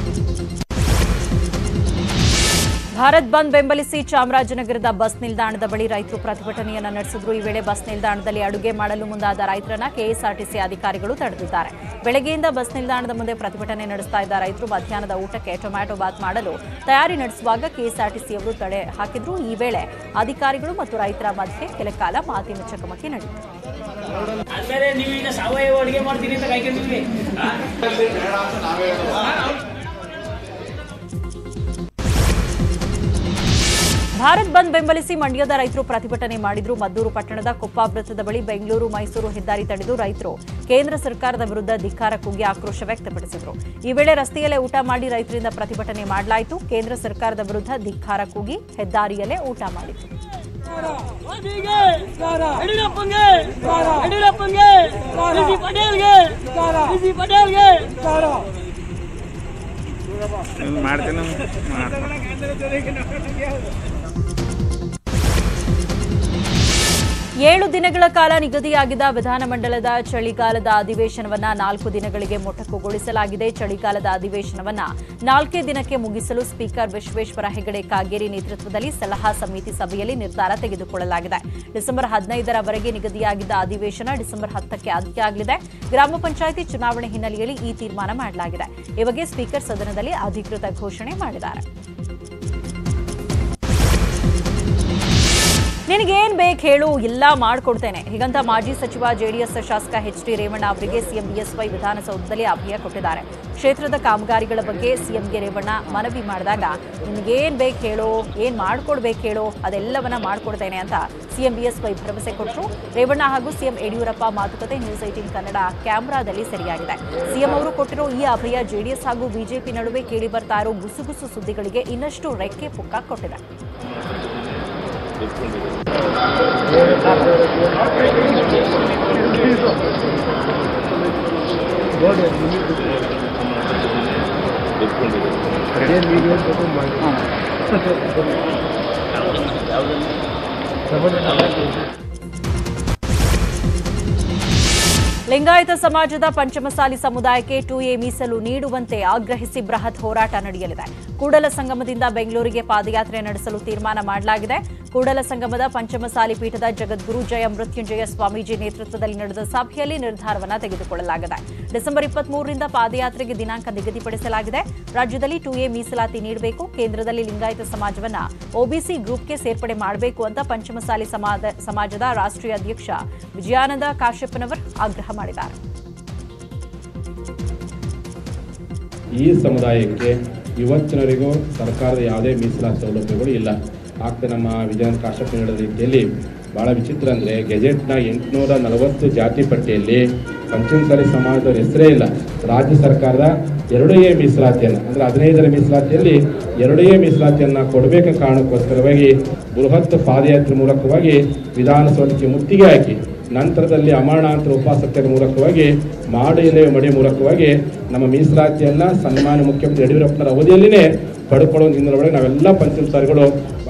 ಭಾರತ್ ಬಂದ್ ಬೆಂಬಲಿಸಿ ಚಾಮರಾಜನಗರದ ಬಸ್ ನಿಲ್ದಾಣದ ಬಳಿ ರೈತರು ಪ್ರತಿಭಟನೆಯನ್ನ ನಡೆಸಿದ್ರು ಈ ವೇಳೆ ಬಸ್ ನಿಲ್ದಾಣದಲ್ಲಿ ಅಡುಗೆ ಮಾಡಲು ಮುಂದಾದ ರೈತರನ್ನ ಕೆಎಸ್ಆರ್ಟಿಸಿ ಅಧಿಕಾರಿಗಳು ತಡೆದಿದ್ದಾರೆ ಬೆಳಗ್ಗೆಯಿಂದ ಬಸ್ ನಿಲ್ದಾಣದ ಮುಂದೆ ಪ್ರತಿಭಟನೆ ನಡೆಸ್ತಾ ಇದ್ದ ರೈತರು ಮಧ್ಯಾಹ್ನದ ಊಟಕ್ಕೆ ಟೊಮ್ಯಾಟೊ ಬಾತ್ ಮಾಡಲು ತಯಾರಿ ನಡೆಸುವಾಗ ಕೆಎಸ್ಆರ್ಟಿಸಿಯವರು ತಡೆ ಹಾಕಿದ್ರು ಈ ವೇಳೆ ಅಧಿಕಾರಿಗಳು ಮತ್ತು ರೈತರ ಮಧ್ಯೆ ಕೆಲ ಕಾಲ ಮಾತಿನ ಚಕಮಕಿ ನಡೆಯಿತು ಅಂದರೆ ನೀವು ಈಗ ಸಾವಯವ ಅಡುಗೆ ಮಾಡ್ತೀನಿ ಅಂತ ಕಾಯ್ಕೊಂಡಿದ್ವಿ ಭಾರತ್ ಬಂದ್ ಬೆಂಬಲಿಸಿ ಮಂಡ್ಯದ ರೈತರು ಪ್ರತಿಭಟನೆ ಮಾಡಿದ್ರು ಮದ್ದೂರು ಪಟ್ಟಣದ ಕೊಪ್ಪ ವೃತ್ತದ ಬಳಿ ಬೆಂಗಳೂರು ಮೈಸೂರು ಹೆದ್ದಾರಿ ತಡೆದು ರೈತರು ಕೇಂದ್ರ ಸರ್ಕಾರದ ವಿರುದ್ಧ ಧಿಕ್ಕಾರ ಕೂಗಿ ಆಕ್ರೋಶ ವ್ಯಕ್ತಪಡಿಸಿದ್ರು ಈ ವೇಳೆ ರಸ್ತೆಯಲ್ಲೇ ಊಟ ಮಾಡಿ ರೈತರಿಂದ ಪ್ರತಿಭಟನೆ ಮಾಡಲಾಯಿತು ಕೇಂದ್ರ ಸರ್ಕಾರದ ವಿರುದ್ಧ ಧಿಕ್ಕಾರ ಕೂಗಿ ಹೆದ್ದಾರಿಯಲ್ಲೇ ಊಟ ಮಾಡಿತು ಯಡಿಯೂರಪ್ಪಂಗೆ ಯಡಿಯೂರಪ್ಪಂಗೆ ಬಿಸಿ ಪಟೇಲ್ಗೆ ಬಿಸಿ ಪಟೇಲ್ಗೆ ಏಳು ದಿನಗಳ ಕಾಲ ನಿಗದಿಯಾಗಿದ್ದ ವಿಧಾನಮಂಡಲದ ಚಳಿಗಾಲದ ಅಧಿವೇಶನವನ್ನ ನಾಲ್ಕು ದಿನಗಳಿಗೆ ಮೊಟಕುಗೊಳಿಸಲಾಗಿದೆ ಚಳಿಗಾಲದ ಅಧಿವೇಶನವನ್ನ ನಾಲ್ಕೇ ದಿನಕ್ಕೆ ಮುಗಿಸಲು ಸ್ಪೀಕರ್ ವಿಶ್ವೇಶ್ವರ ಹೆಗಡೆ ಕಾಗೇರಿ ನೇತೃತ್ವದಲ್ಲಿ ಸಲಹಾ ಸಮಿತಿ ಸಭೆಯಲ್ಲಿ ನಿರ್ಧಾರ ತೆಗೆದುಕೊಳ್ಳಲಾಗಿದೆ ಡಿಸೆಂಬರ್ ಹದಿನೈದರವರೆಗೆ ನಿಗದಿಯಾಗಿದ್ದ ಅಧಿವೇಶನ ಡಿಸೆಂಬರ್ ಹತ್ತಕ್ಕೆ ಅಂತ್ಯ ಆಗಲಿದೆ ಗ್ರಾಮ ಪಂಚಾಯಿತಿ ಚುನಾವಣೆ ಹಿನ್ನೆಲೆಯಲ್ಲಿ ಈ ತೀರ್ಮಾನ ಮಾಡಲಾಗಿದೆ ಈ ಬಗ್ಗೆ ಸ್ಪೀಕರ್ ಸದನದಲ್ಲಿ ಅಧಿಕೃತ ಘೋಷಣೆ ಮಾಡಿದ್ದಾರೆ ನಿನಗೇನ್ ಬೇಕು ಹೇಳು ಎಲ್ಲ ಮಾಡ್ಕೊಡ್ತೇನೆ ಹೀಗಂತ ಮಾಜಿ ಸಚಿವ ಜೆಡಿಎಸ್ ಶಾಸಕ ಎಚ್ ಡಿ ರೇವಣ್ಣ ಅವರಿಗೆ ಸಿಎಂ ಬಿಎಸ್ವೈ ವಿಧಾನಸೌಧದಲ್ಲಿ ಅಭಯ ಕೊಟ್ಟಿದ್ದಾರೆ ಕ್ಷೇತ್ರದ ಕಾಮಗಾರಿಗಳ ಬಗ್ಗೆ ಸಿಎಂಗೆ ರೇವಣ್ಣ ಮನವಿ ಮಾಡಿದಾಗ ನಿನಗೇನ್ ಬೇಕು ಹೇಳು ಏನ್ ಮಾಡ್ಕೊಡ್ಬೇಕು ಹೇಳು ಅದೆಲ್ಲವನ್ನ ಮಾಡ್ಕೊಡ್ತೇನೆ ಅಂತ ಸಿಎಂ ಬಿಎಸ್ವೈ ಭರವಸೆ ಕೊಟ್ಟರು ರೇವಣ್ಣ ಹಾಗೂ ಸಿಎಂ ಯಡಿಯೂರಪ್ಪ ಮಾತುಕತೆ ನ್ಯೂಸ್ ಏಟೀನ್ ಕನ್ನಡ ಕ್ಯಾಮೆರಾದಲ್ಲಿ ಸರಿಯಾಗಿದೆ ಸಿಎಂ ಅವರು ಕೊಟ್ಟಿರೋ ಈ ಅಭಯ ಜೆಡಿಎಸ್ ಹಾಗೂ ಬಿಜೆಪಿ ನಡುವೆ ಕೇಳಿ ಬರ್ತಾ ಇರೋ ಗುಸುಗುಸು ಸುದ್ದಿಗಳಿಗೆ ಇನ್ನಷ್ಟು ರೆಕ್ಕೆ ಪುಕ್ಕ ಕೊಟ್ಟಿದೆ ಲಿಂಗಾಯತ ಸಮಾಜದ ಪಂಚಮಸಾಲಿ ಸಮುದಾಯಕ್ಕೆ ಟು ಎ ಮೀಸಲು ನೀಡುವಂತೆ ಆಗ್ರಹಿಸಿ ಬೃಹತ್ ಹೋರಾಟ ನಡೆಯಲಿದೆ ಕೂಡಲ ಸಂಗಮದಿಂದ ಬೆಂಗಳೂರಿಗೆ ಪಾದಯಾತ್ರೆ ನಡೆಸಲು ತೀರ್ಮಾನ ಮಾಡಲಾಗಿದೆ ಕೂಡಲ ಸಂಗಮದ ಪಂಚಮಸಾಲಿ ಪೀಠದ ಜಗದ್ಗುರು ಜಯ ಮೃತ್ಯುಂಜಯ ಸ್ವಾಮೀಜಿ ನೇತೃತ್ವದಲ್ಲಿ ನಡೆದ ಸಭೆಯಲ್ಲಿ ನಿರ್ಧಾರವನ್ನು ತೆಗೆದುಕೊಳ್ಳಲಾಗಿದೆ ಡಿಸೆಂಬರ್ ಇಪ್ಪತ್ಮೂರರಿಂದ ಪಾದಯಾತ್ರೆಗೆ ದಿನಾಂಕ ನಿಗದಿಪಡಿಸಲಾಗಿದೆ ರಾಜ್ಯದಲ್ಲಿ ಟು ಎ ಮೀಸಲಾತಿ ನೀಡಬೇಕು ಕೇಂದ್ರದಲ್ಲಿ ಲಿಂಗಾಯತ ಸಮಾಜವನ್ನ ಒಬಿಸಿ ಗ್ರೂಪ್ಗೆ ಸೇರ್ಪಡೆ ಮಾಡಬೇಕು ಅಂತ ಪಂಚಮಸಾಲಿ ಸಮಾದ- ಸಮಾಜದ ರಾಷ್ಟ್ರೀಯ ಅಧ್ಯಕ್ಷ ವಿಜಯಾನಂದ ಕಾಶ್ಯಪ್ಪನವರ್ ಆಗ್ರಹ ಮಾಡಿದ್ದಾರೆ ಈ ಸಮುದಾಯಕ್ಕೆ ಇವತ್ತಿನವರೆಗೂ ಸರ್ಕಾರದ ಯಾವುದೇ ಮೀಸಲಾತಿ ಸೌಲಭ್ಯಗಳು ಇಲ್ಲ ಆಗ್ತಾ ನಮ್ಮ ವಿಜಯನ್ ಕಾಶ್ಯಪ್ ಹೇಳಿದ ರೀತಿಯಲ್ಲಿ ಭಾಳ ವಿಚಿತ್ರ ಅಂದರೆ ಗೆಜೆಟ್ನ ಎಂಟುನೂರ ನಲವತ್ತು ಜಾತಿ ಪಟ್ಟಿಯಲ್ಲಿ ಪಂಚಮಸಾಲಿ ಸಮಾಜದವ್ರ ಹೆಸರೇ ಇಲ್ಲ ರಾಜ್ಯ ಸರ್ಕಾರದ ಎರಡೂ ಎ ಮೀಸಲಾತಿಯನ್ನು ಅಂದರೆ ಹದಿನೈದರ ಮೀಸಲಾತಿಯಲ್ಲಿ ಎರಡೂ ಎ ಮೀಸಲಾತಿಯನ್ನು ಕೊಡಬೇಕ ಕಾರಣಕ್ಕೋಸ್ಕರವಾಗಿ ಬೃಹತ್ ಪಾದಯಾತ್ರೆ ಮೂಲಕವಾಗಿ ವಿಧಾನಸೌಧಕ್ಕೆ ಮುತ್ತಿಗೆ ಹಾಕಿ ನಂತರದಲ್ಲಿ ಅಮರಣಾಂತರ ಉಪವಾಸತ್ಯದ ಮೂಲಕವಾಗಿ ಮಾಡು ಎಲೆ ಮಡಿ ಮೂಲಕವಾಗಿ ನಮ್ಮ ಮೀಸಲಾತಿಯನ್ನ ಸನ್ಮಾನ್ಯ ಮುಖ್ಯಮಂತ್ರಿ ಯಡಿಯೂರಪ್ಪನವರ ಅವಧಿಯಲ್ಲಿನೇ ಪಡ್ಕೊಳ್ಳೋ ಹಿನ್ನೆಲೆಯೊಳಗೆ ನಾವೆಲ್ಲ ಪಂಚಮಸಾರಿಗಳು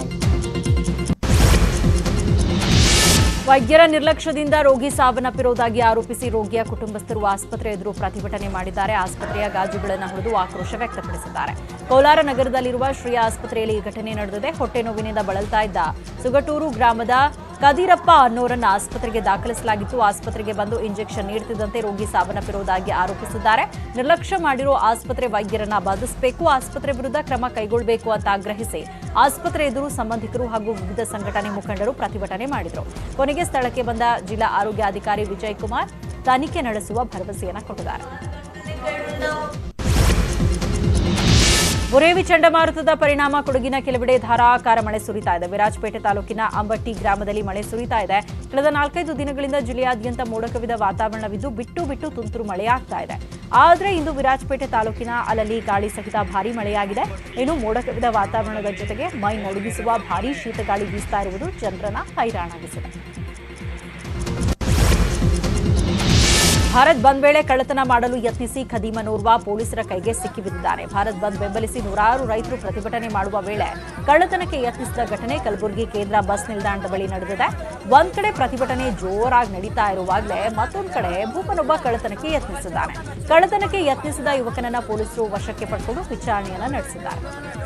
ವೈದ್ಯರ ನಿರ್ಲಕ್ಷ್ಯದಿಂದ ರೋಗಿ ಸಾವನ್ನಪ್ಪಿರುವುದಾಗಿ ಆರೋಪಿಸಿ ರೋಗಿಯ ಕುಟುಂಬಸ್ಥರು ಆಸ್ಪತ್ರೆ ಎದುರು ಪ್ರತಿಭಟನೆ ಮಾಡಿದ್ದಾರೆ ಆಸ್ಪತ್ರೆಯ ಗಾಜುಗಳನ್ನು ಹೊಡೆದು ಆಕ್ರೋಶ ವ್ಯಕ್ತಪಡಿಸಿದ್ದಾರೆ ಕೋಲಾರ ನಗರದಲ್ಲಿರುವ ಶ್ರೀ ಆಸ್ಪತ್ರೆಯಲ್ಲಿ ಈ ಘಟನೆ ನಡೆದಿದೆ ಹೊಟ್ಟೆ ನೋವಿನಿಂದ ಬಳಲ್ತಾ ಇದ್ದ ಸುಗಟೂರು ಗ್ರಾಮದ ಕದಿರಪ್ಪ ಅನ್ನೋರನ್ನ ಆಸ್ಪತ್ರೆಗೆ ದಾಖಲಿಸಲಾಗಿತ್ತು ಆಸ್ಪತ್ರೆಗೆ ಬಂದು ಇಂಜೆಕ್ಷನ್ ನೀಡುತ್ತಿದ್ದಂತೆ ರೋಗಿ ಸಾವನ್ನಪ್ಪಿರುವುದಾಗಿ ಆರೋಪಿಸಿದ್ದಾರೆ ನಿರ್ಲಕ್ಷ್ಯ ಮಾಡಿರೋ ಆಸ್ಪತ್ರೆ ವೈದ್ಯರನ್ನ ಬಾಧಿಸಬೇಕು ಆಸ್ಪತ್ರೆ ವಿರುದ್ಧ ಕ್ರಮ ಕೈಗೊಳ್ಳಬೇಕು ಅಂತ ಆಗ್ರಹಿಸಿ ಆಸ್ಪತ್ರೆ ಎದುರು ಸಂಬಂಧಿಕರು ಹಾಗೂ ವಿವಿಧ ಸಂಘಟನೆ ಮುಖಂಡರು ಪ್ರತಿಭಟನೆ ಮಾಡಿದರು ಕೊನೆಗೆ ಸ್ಥಳಕ್ಕೆ ಬಂದ ಜಿಲ್ಲಾ ಆರೋಗ್ಯಾಧಿಕಾರಿ ವಿಜಯ್ ಕುಮಾರ್ ತನಿಖೆ ನಡೆಸುವ ಭರವಸೆಯನ್ನ ಕೊಟ್ಟಿದ್ದಾರೆ ಬುರೇವಿ ಚಂಡಮಾರುತದ ಪರಿಣಾಮ ಕೊಡಗಿನ ಕೆಲವೆಡೆ ಧಾರಾಕಾರ ಮಳೆ ಸುರಿತಾ ಇದೆ ವಿರಾಜಪೇಟೆ ತಾಲೂಕಿನ ಅಂಬಟ್ಟಿ ಗ್ರಾಮದಲ್ಲಿ ಮಳೆ ಸುರಿತಾ ಇದೆ ಕಳೆದ ನಾಲ್ಕೈದು ದಿನಗಳಿಂದ ಜಿಲ್ಲೆಯಾದ್ಯಂತ ಮೋಡ ಕವಿದ ವಾತಾವರಣವಿದ್ದು ಬಿಟ್ಟು ಬಿಟ್ಟು ತುಂತುರು ಮಳೆಯಾಗ್ತಾ ಇದೆ ಆದರೆ ಇಂದು ವಿರಾಜಪೇಟೆ ತಾಲೂಕಿನ ಅಲಲ್ಲಿ ಗಾಳಿ ಸಹಿತ ಭಾರೀ ಮಳೆಯಾಗಿದೆ ಇನ್ನು ಮೋಡ ಕವಿದ ವಾತಾವರಣದ ಜೊತೆಗೆ ಮೈ ನಡುಗಿಸುವ ಭಾರೀ ಶೀತಗಾಳಿ ಬೀಸ್ತಾ ಇರುವುದು ಜನರನ್ನ ಹೈರಾಣಾಗಿಸಿದೆ ಭಾರತ್ ಬಂದ್ ವೇಳೆ ಕಳ್ಳತನ ಮಾಡಲು ಯತ್ನಿಸಿ ಖದೀಮನೋರ್ವ ಪೊಲೀಸರ ಕೈಗೆ ಸಿಕ್ಕಿಬಿದ್ದಿದ್ದಾನೆ ಭಾರತ್ ಬಂದ್ ಬೆಂಬಲಿಸಿ ನೂರಾರು ರೈತರು ಪ್ರತಿಭಟನೆ ಮಾಡುವ ವೇಳೆ ಕಳ್ಳತನಕ್ಕೆ ಯತ್ನಿಸಿದ ಘಟನೆ ಕಲಬುರಗಿ ಕೇಂದ್ರ ಬಸ್ ನಿಲ್ದಾಣದ ಬಳಿ ನಡೆದಿದೆ ಒಂದ್ ಕಡೆ ಪ್ರತಿಭಟನೆ ಜೋರಾಗಿ ನಡೀತಾ ಇರುವಾಗಲೇ ಮತ್ತೊಂದ್ ಕಡೆ ಭೂಪನೊಬ್ಬ ಕಳ್ಳತನಕ್ಕೆ ಯತ್ನಿಸಿದ್ದಾನೆ ಕಳ್ಳತನಕ್ಕೆ ಯತ್ನಿಸಿದ ಯುವಕನನ್ನ ಪೊಲೀಸರು ವಶಕ್ಕೆ ಪಡೆದುಕೊಂಡು ವಿಚಾರಣೆಯನ್ನ ನಡೆಸಿದ್ದಾರೆ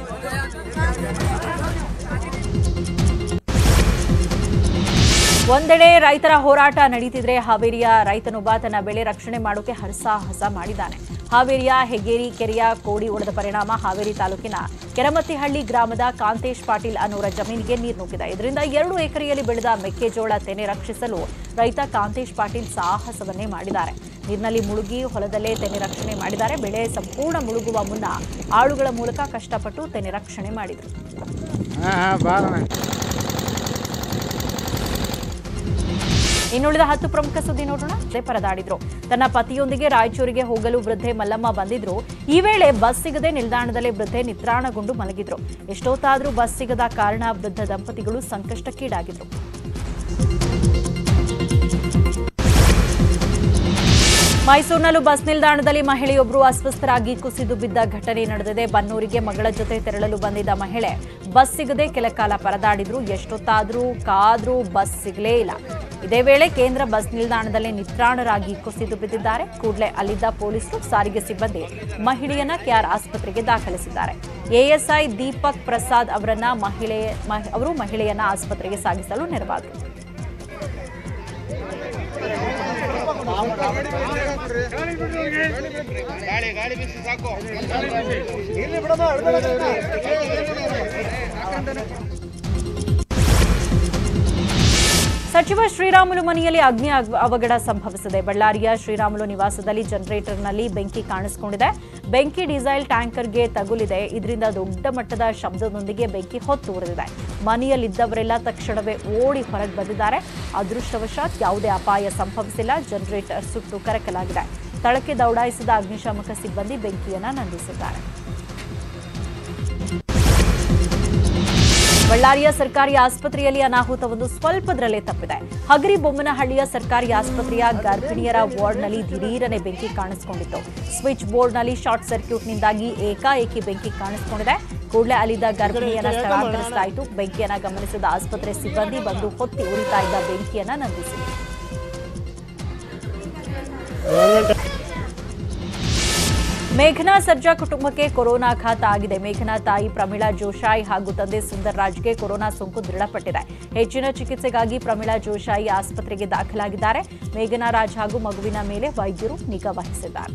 ಒಂದೆಡೆ ರೈತರ ಹೋರಾಟ ನಡೀತಿದ್ರೆ ಹಾವೇರಿಯ ರೈತನೊಬ್ಬ ತನ್ನ ಬೆಳೆ ರಕ್ಷಣೆ ಮಾಡೋಕೆ ಹರಸಾಹಸ ಮಾಡಿದ್ದಾನೆ ಹಾವೇರಿಯ ಹೆಗೇರಿ ಕೆರೆಯ ಕೋಡಿ ಒಡೆದ ಪರಿಣಾಮ ಹಾವೇರಿ ತಾಲೂಕಿನ ಕೆರಮತ್ತಿಹಳ್ಳಿ ಗ್ರಾಮದ ಕಾಂತೇಶ್ ಪಾಟೀಲ್ ಅನ್ನೋರ ಜಮೀನಿಗೆ ನೀರು ನುಗ್ಗಿದೆ ಇದರಿಂದ ಎರಡು ಎಕರೆಯಲ್ಲಿ ಬೆಳೆದ ಮೆಕ್ಕೆಜೋಳ ತೆನೆ ರಕ್ಷಿಸಲು ರೈತ ಕಾಂತೇಶ್ ಪಾಟೀಲ್ ಸಾಹಸವನ್ನೇ ಮಾಡಿದ್ದಾರೆ ನೀರಿನಲ್ಲಿ ಮುಳುಗಿ ಹೊಲದಲ್ಲೇ ತೆನೆ ರಕ್ಷಣೆ ಮಾಡಿದ್ದಾರೆ ಬೆಳೆ ಸಂಪೂರ್ಣ ಮುಳುಗುವ ಮುನ್ನ ಆಳುಗಳ ಮೂಲಕ ಕಷ್ಟಪಟ್ಟು ತೆನೆ ರಕ್ಷಣೆ ಮಾಡಿದರು ಇನ್ನುಳಿದ ಹತ್ತು ಪ್ರಮುಖ ಸುದ್ದಿ ನೋಡೋಣ ಅದೇ ಪರದಾಡಿದ್ರು ತನ್ನ ಪತಿಯೊಂದಿಗೆ ರಾಯಚೂರಿಗೆ ಹೋಗಲು ವೃದ್ಧೆ ಮಲ್ಲಮ್ಮ ಬಂದಿದ್ರು ಈ ವೇಳೆ ಬಸ್ ಸಿಗದೆ ನಿಲ್ದಾಣದಲ್ಲಿ ವೃದ್ಧೆ ನಿತ್ರಾಣಗೊಂಡು ಮಲಗಿದ್ರು ಎಷ್ಟೊತ್ತಾದ್ರೂ ಬಸ್ ಸಿಗದ ಕಾರಣ ವೃದ್ಧ ದಂಪತಿಗಳು ಸಂಕಷ್ಟಕ್ಕೀಡಾಗಿದ್ರು ಮೈಸೂರಿನಲ್ಲೂ ಬಸ್ ನಿಲ್ದಾಣದಲ್ಲಿ ಮಹಿಳೆಯೊಬ್ಬರು ಅಸ್ವಸ್ಥರಾಗಿ ಕುಸಿದು ಬಿದ್ದ ಘಟನೆ ನಡೆದಿದೆ ಬನ್ನೂರಿಗೆ ಮಗಳ ಜೊತೆ ತೆರಳಲು ಬಂದಿದ್ದ ಮಹಿಳೆ ಬಸ್ ಸಿಗದೆ ಕೆಲ ಕಾಲ ಪರದಾಡಿದ್ರು ಎಷ್ಟೊತ್ತಾದ್ರೂ ಕಾದ್ರೂ ಬಸ್ ಸಿಗಲೇ ಇಲ್ಲ ಇದೇ ವೇಳೆ ಕೇಂದ್ರ ಬಸ್ ನಿಲ್ದಾಣದಲ್ಲಿ ನಿತ್ರಾಣರಾಗಿ ಕುಸಿದು ಬಿದ್ದಿದ್ದಾರೆ ಕೂಡಲೇ ಅಲ್ಲಿದ್ದ ಪೊಲೀಸರು ಸಾರಿಗೆ ಸಿಬ್ಬಂದಿ ಮಹಿಳೆಯನ್ನ ಕೆಆರ್ ಆಸ್ಪತ್ರೆಗೆ ದಾಖಲಿಸಿದ್ದಾರೆ ಎಎಸ್ಐ ದೀಪಕ್ ಪ್ರಸಾದ್ ಅವರನ್ನ ಮಹಿಳೆ ಮಹಿ- ಅವರು ಮಹಿಳೆಯನ್ನ ಆಸ್ಪತ್ರೆಗೆ ಸಾಗಿಸಲು ನೆರವಾದರು ಸಚಿವ ಶ್ರೀರಾಮುಲು ಮನೆಯಲ್ಲಿ ಅಗ್ನಿ ಅಗ್- ಅವಘಡ ಸಂಭವಿಸಿದೆ ಬಳ್ಳಾರಿಯ ಶ್ರೀರಾಮುಲು ನಿವಾಸದಲ್ಲಿ ಜನರೇಟರ್ನಲ್ಲಿ ಬೆಂಕಿ ಕಾಣಿಸಿಕೊಂಡಿದೆ ಬೆಂಕಿ ಡೀಸೆಲ್ ಟ್ಯಾಂಕರ್ಗೆ ತಗುಲಿದೆ ಇದರಿಂದ ದೊಡ್ಡ ಮಟ್ಟದ ಶಬ್ದದೊಂದಿಗೆ ಬೆಂಕಿ ಹೊತ್ತು ಉರಿದಿದೆ ಮನೆಯಲ್ಲಿದ್ದವರೆಲ್ಲ ತಕ್ಷಣವೇ ಓಡಿ ಹೊರಗೆ ಬಂದಿದ್ದಾರೆ ಅದೃಷ್ಟವಶಾತ್ ಯಾವುದೇ ಅಪಾಯ ಸಂಭವಿಸಿಲ್ಲ ಜನರೇಟರ್ ಸುಟ್ಟು ಕರಕಲಾಗಿದೆ ಸ್ಥಳಕ್ಕೆ ದೌಡಾಯಿಸಿದ ಅಗ್ನಿಶಾಮಕ ಸಿಬ್ಬಂದಿ ಬೆಂಕಿಯನ್ನ ನಂದಿಸಿದ್ದಾರೆ ಬಳ್ಳಾರಿಯ ಸರ್ಕಾರಿ ಆಸ್ಪತ್ರೆಯಲ್ಲಿ ಅನಾಹುತವೊಂದು ಸ್ವಲ್ಪದರಲ್ಲೇ ತಪ್ಪಿದೆ ಹಗರಿ ಬೊಮ್ಮನಹಳ್ಳಿಯ ಸರ್ಕಾರಿ ಆಸ್ಪತ್ರೆಯ ಗರ್ಭಿಣಿಯರ ವಾರ್ಡ್ನಲ್ಲಿ ದಿಢೀರನೆ ಬೆಂಕಿ ಕಾಣಿಸಿಕೊಂಡಿತ್ತು ಸ್ವಿಚ್ ಬೋರ್ಡ್ನಲ್ಲಿ ಶಾರ್ಟ್ ಸರ್ಕ್ಯೂಟ್ನಿಂದಾಗಿ ಏಕಾಏಕಿ ಬೆಂಕಿ ಕಾಣಿಸಿಕೊಂಡಿದೆ ಕೂಡಲೇ ಅಲ್ಲಿದ್ದ ಗರ್ಭಿಣಿಯನ್ನ ಸ್ಥಳಾಂತರಿಸಲಾಯಿತು ಬೆಂಕಿಯನ್ನ ಗಮನಿಸಿದ ಆಸ್ಪತ್ರೆ ಸಿಬ್ಬಂದಿ ಬಂದು ಹೊತ್ತಿ ಉರಿತಾ ಇದ್ದ ಬೆಂಕಿಯನ್ನ ನಂದಿಸಿದರು ಮೇಘನಾ ಸರ್ಜಾ ಕುಟುಂಬಕ್ಕೆ ಕೊರೋನಾ ಆಘಾತ ಆಗಿದೆ ಮೇಘನಾ ತಾಯಿ ಪ್ರಮೀಳಾ ಜೋಶಾಯಿ ಹಾಗೂ ತಂದೆ ಸುಂದರ್ ರಾಜ್ಗೆ ಕೊರೋನಾ ಸೋಂಕು ದೃಢಪಟ್ಟಿದೆ ಹೆಚ್ಚಿನ ಚಿಕಿತ್ಸೆಗಾಗಿ ಪ್ರಮೀಳಾ ಜೋಶಾಯಿ ಆಸ್ಪತ್ರೆಗೆ ದಾಖಲಾಗಿದ್ದಾರೆ ಮೇಘನಾ ರಾಜ್ ಹಾಗೂ ಮಗುವಿನ ಮೇಲೆ ವೈದ್ಯರು ನಿಗಾ ವಹಿಸಿದ್ದಾರೆ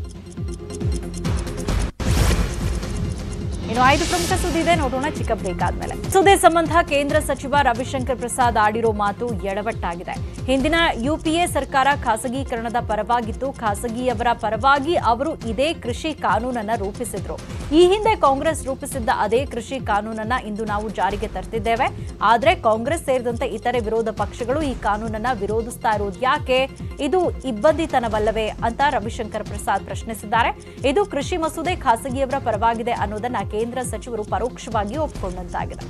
ಇನ್ನು ಐದು ಪ್ರಮುಖ ಸುದ್ದಿ ಇದೆ ನೋಡೋಣ ಚಿಕ್ಕ ಬ್ರೇಕ್ ಆದ್ಮೇಲೆ ಸುದ್ದಿ ಸಂಬಂಧ ಕೇಂದ್ರ ಸಚಿವ ರವಿಶಂಕರ್ ಪ್ರಸಾದ್ ಆಡಿರೋ ಮಾತು ಎಡವಟ್ಟಾಗಿದೆ ಹಿಂದಿನ ಯುಪಿಎ ಸರ್ಕಾರ ಖಾಸಗೀಕರಣದ ಪರವಾಗಿತ್ತು ಖಾಸಗಿಯವರ ಪರವಾಗಿ ಅವರು ಇದೇ ಕೃಷಿ ಕಾನೂನನ್ನ ರೂಪಿಸಿದ್ರು ಈ ಹಿಂದೆ ಕಾಂಗ್ರೆಸ್ ರೂಪಿಸಿದ್ದ ಅದೇ ಕೃಷಿ ಕಾನೂನನ್ನ ಇಂದು ನಾವು ಜಾರಿಗೆ ತರ್ತಿದ್ದೇವೆ ಆದ್ರೆ ಕಾಂಗ್ರೆಸ್ ಸೇರಿದಂತೆ ಇತರೆ ವಿರೋಧ ಪಕ್ಷಗಳು ಈ ಕಾನೂನನ್ನ ವಿರೋಧಿಸ್ತಾ ಇರೋದು ಯಾಕೆ ಇದು ಇಬ್ಬಂದಿತನವಲ್ಲವೇ ಅಂತ ರವಿಶಂಕರ್ ಪ್ರಸಾದ್ ಪ್ರಶ್ನಿಸಿದ್ದಾರೆ ಇದು ಕೃಷಿ ಮಸೂದೆ ಖಾಸಗಿಯವರ ಪರವಾಗಿದೆ ಅನ್ನೋದನ್ನ ಕೇಂದ್ರ ಸಚಿವರು ಪರೋಕ್ಷವಾಗಿ ಒಪ್ಪಿಕೊಂಡಂತಾಗಿದೆ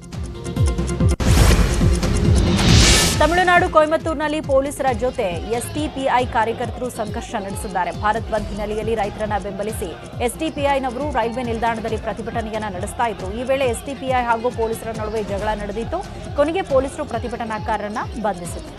ತಮಿಳುನಾಡು ಕೊಯಮತ್ತೂರಿನಲ್ಲಿ ಪೊಲೀಸರ ಜೊತೆ ಎಸ್ಡಿಪಿಐ ಕಾರ್ಯಕರ್ತರು ಸಂಘರ್ಷ ನಡೆಸಿದ್ದಾರೆ ಭಾರತ್ ಬಂದ್ ಹಿನ್ನೆಲೆಯಲ್ಲಿ ರೈತರನ್ನ ಬೆಂಬಲಿಸಿ ಎಸ್ಡಿಪಿಐನವರು ರೈಲ್ವೆ ನಿಲ್ದಾಣದಲ್ಲಿ ಪ್ರತಿಭಟನೆಯನ್ನ ನಡೆಸ್ತಾ ಇದ್ರು ಈ ವೇಳೆ ಎಸ್ಡಿಪಿಐ ಹಾಗೂ ಪೊಲೀಸರ ನಡುವೆ ಜಗಳ ನಡೆದಿತ್ತು ಕೊನೆಗೆ ಪೊಲೀಸರು ಪ್ರತಿಭಟನಾಕಾರರನ್ನ ಬಂಧಿಸಿದರು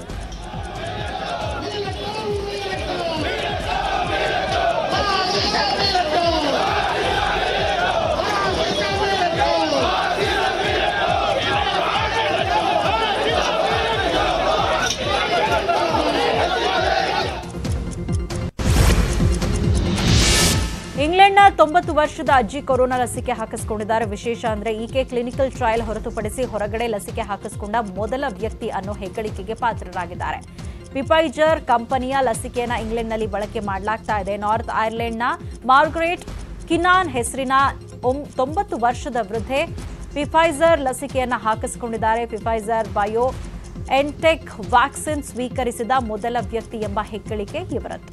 ಇಂಗ್ಲೆಂಡ್ನ ತೊಂಬತ್ತು ವರ್ಷದ ಅಜ್ಜಿ ಕೊರೋನಾ ಲಸಿಕೆ ಹಾಕಿಸಿಕೊಂಡಿದ್ದಾರೆ ವಿಶೇಷ ಅಂದ್ರೆ ಈಕೆ ಕ್ಲಿನಿಕಲ್ ಟ್ರಯಲ್ ಹೊರತುಪಡಿಸಿ ಹೊರಗಡೆ ಲಸಿಕೆ ಹಾಕಿಸಿಕೊಂಡ ಮೊದಲ ವ್ಯಕ್ತಿ ಅನ್ನೋ ಹೆಗ್ಗಳಿಕೆಗೆ ಪಾತ್ರರಾಗಿದ್ದಾರೆ ಪಿಫೈಜರ್ ಕಂಪನಿಯ ಲಸಿಕೆಯನ್ನ ಇಂಗ್ಲೆಂಡ್ನಲ್ಲಿ ಬಳಕೆ ಮಾಡಲಾಗ್ತಾ ಇದೆ ನಾರ್ತ್ ಐರ್ಲೆಂಡ್ನ ಮಾರ್ಗ್ರೆಟ್ ಕಿನಾನ್ ಹೆಸರಿನ ಒಂ- ತೊಂಬತ್ತು ವರ್ಷದ ವೃದ್ಧೆ ಫಿಫೈಸರ್ ಲಸಿಕೆಯನ್ನ ಹಾಕಿಸಿಕೊಂಡಿದ್ದಾರೆ ಫಿಫೈಸರ್ ಬಯೋ ಎನ್ಟೆಕ್ ವ್ಯಾಕ್ಸಿನ್ ಸ್ವೀಕರಿಸಿದ ಮೊದಲ ವ್ಯಕ್ತಿ ಎಂಬ ಹೆಗ್ಗಳಿಕೆ ಇವರದ್ದು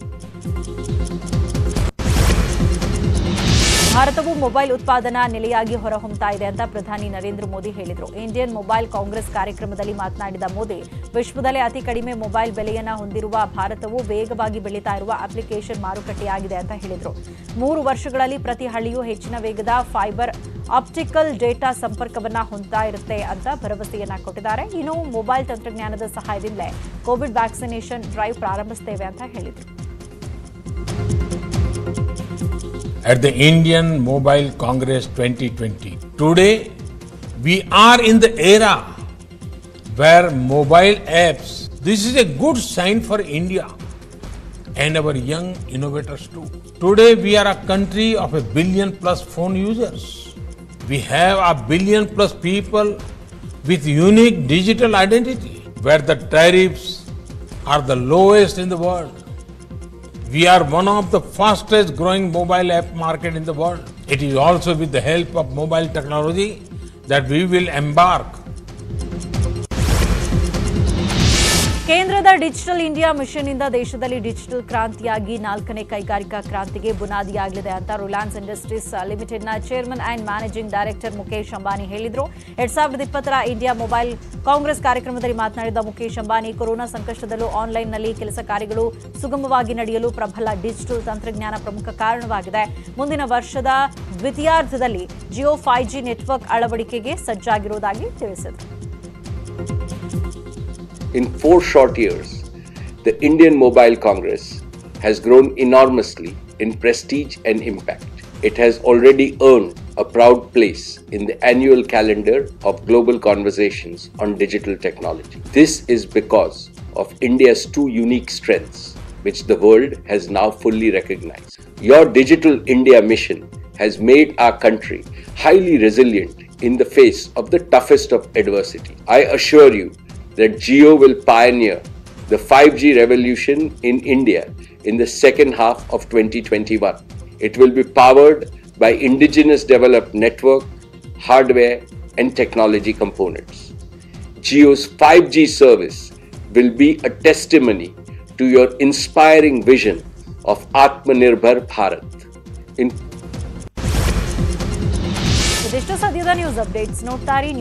ಭಾರತವು ಮೊಬೈಲ್ ಉತ್ಪಾದನಾ ನೆಲೆಯಾಗಿ ಹೊರಹೊಮ್ಮುತ್ತಾ ಇದೆ ಅಂತ ಪ್ರಧಾನಿ ನರೇಂದ್ರ ಮೋದಿ ಹೇಳಿದರು ಇಂಡಿಯನ್ ಮೊಬೈಲ್ ಕಾಂಗ್ರೆಸ್ ಕಾರ್ಯಕ್ರಮದಲ್ಲಿ ಮಾತನಾಡಿದ ಮೋದಿ ವಿಶ್ವದಲ್ಲೇ ಅತಿ ಕಡಿಮೆ ಮೊಬೈಲ್ ಬೆಲೆಯನ್ನ ಹೊಂದಿರುವ ಭಾರತವು ವೇಗವಾಗಿ ಬೆಳೀತಾ ಇರುವ ಅಪ್ಲಿಕೇಶನ್ ಮಾರುಕಟ್ಟೆಯಾಗಿದೆ ಅಂತ ಹೇಳಿದರು ಮೂರು ವರ್ಷಗಳಲ್ಲಿ ಪ್ರತಿ ಹಳ್ಳಿಯೂ ಹೆಚ್ಚಿನ ವೇಗದ ಫೈಬರ್ ಆಪ್ಟಿಕಲ್ ಡೇಟಾ ಸಂಪರ್ಕವನ್ನ ಹೊಂದ್ತಾ ಇರುತ್ತೆ ಅಂತ ಭರವಸೆಯನ್ನ ಕೊಟ್ಟಿದ್ದಾರೆ ಇನ್ನು ಮೊಬೈಲ್ ತಂತ್ರಜ್ಞಾನದ ಸಹಾಯದಿಂದಲೇ ಕೋವಿಡ್ ವ್ಯಾಕ್ಸಿನೇಷನ್ ಡ್ರೈವ್ ಪ್ರಾರಂಭಿಸ್ತೇವೆ ಅಂತ ಹೇಳಿದರು at the Indian Mobile Congress 2020. Today, we are in the era where mobile apps, this is a good sign for India and our young innovators too. Today, we are a country of a billion plus phone users. We have a billion plus people with unique digital identity where the tariffs are the lowest in the world. We are one of the fastest growing mobile app market in the world. It is also with the help of mobile technology that we will embark ಕೇಂದ್ರದ digital India mission ಇಂದ ದೇಶದಲ್ಲಿ digital ಕ್ರಾಂತಿಯಾಗಿ ನಾಲ್ಕನೇ ಕೈಗಾರಿಕಾ ಕ್ರಾಂತಿಗೆ ಬುನಾದಿಯಾಗಲಿದೆ ಅಂತ Reliance Industries ಲಿಮಿಟೆಡ್ನ chairman and managing director Mukesh Ambani ಹೇಳಿದರು ಎರಡ್ ಸಾವಿರದ ಇಪ್ಪತ್ತರ ಇಂಡಿಯಾ ಮೊಬೈಲ್ ಕಾಂಗ್ರೆಸ್ ಕಾರ್ಯಕ್ರಮದಲ್ಲಿ ಮಾತನಾಡಿದ ಮುಖೇಶ್ ಅಂಬಾನಿ ಕೊರೋನಾ ಸಂಕಷ್ಟದಲ್ಲೂ ಆನ್ಲೈನ್ನಲ್ಲಿ ಕೆಲಸ ಕಾರ್ಯಗಳು ಸುಗಮವಾಗಿ ನಡೆಯಲು ಪ್ರಬಲ ಡಿಜಿಟಲ್ ತಂತ್ರಜ್ಞಾನ ಪ್ರಮುಖ ಕಾರಣವಾಗಿದೆ ಮುಂದಿನ ವರ್ಷದ ದ್ವಿತೀಯಾರ್ಧದಲ್ಲಿ ಜಿಯೋ ಫೈವ್ ಜಿ ನೆಟ್ವರ್ಕ್ ಅಳವಡಿಕೆಗೆ ಸಜ್ಜಾಗಿರುವುದಾಗಿ ತಿಳಿಸಿದರು In four short years, the Indian Mobile Congress has grown enormously in prestige and impact. It has already earned a proud place in the annual calendar of global conversations on digital technology. This is because of India's two unique strengths, which the world has now fully recognized. Your Digital India mission has made our country highly resilient in the face of the toughest of adversity. I assure you that Geo will pioneer the 5G revolution in India in the second half of 2021. It will be powered by indigenous developed network, hardware, and technology components. Geo's 5G service will be a testimony to your inspiring vision of Atmanirbhar Bharat. In ಇದಿಷ್ಟು ಸದ್ಯದ news updates ನೋಡ್ತಾರಿ